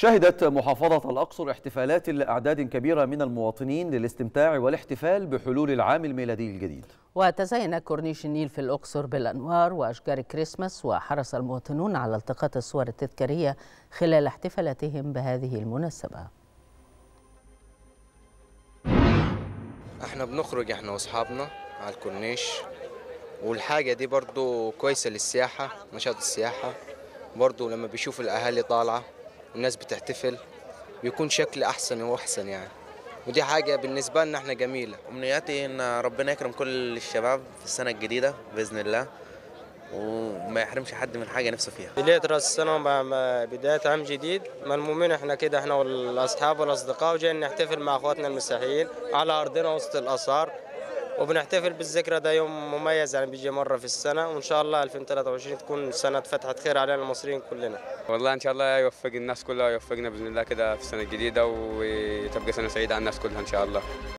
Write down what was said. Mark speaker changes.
Speaker 1: شهدت محافظة الأقصر احتفالات لأعداد كبيرة من المواطنين للاستمتاع والاحتفال بحلول العام الميلادي الجديد
Speaker 2: وتزين كورنيش النيل في الأقصر بالأنوار وأشجار كريسماس وحرص المواطنون على التقاط الصور التذكارية خلال احتفالاتهم بهذه المناسبة
Speaker 3: احنا بنخرج احنا واصحابنا على الكورنيش والحاجة دي برضو كويسة للسياحة نشاط السياحة برضو لما بيشوفوا الأهالي طالعة والناس بتحتفل بيكون شكل أحسن وأحسن يعني ودي حاجة بالنسبة لنا احنا جميلة
Speaker 4: أمنياتي إن ربنا يكرم كل الشباب في السنة الجديدة بإذن الله وما يحرمش حد من حاجة نفسه فيها
Speaker 5: بداية رأس السنة مع بداية عام جديد ملمومين احنا كده احنا والأصحاب والأصدقاء وجايين نحتفل مع أخواتنا المسيحيين على أرضنا وسط الآثار وبنحتفل بالذكرى ده يوم مميز يعني بيجي مرة في السنة وإن شاء الله 2023 تكون سنة فتحة خير علينا المصريين كلنا
Speaker 6: والله إن شاء الله يوفق الناس كلها ويوفقنا بإذن الله كده في السنة الجديدة وتبقى سنة سعيدة على الناس كلها إن شاء الله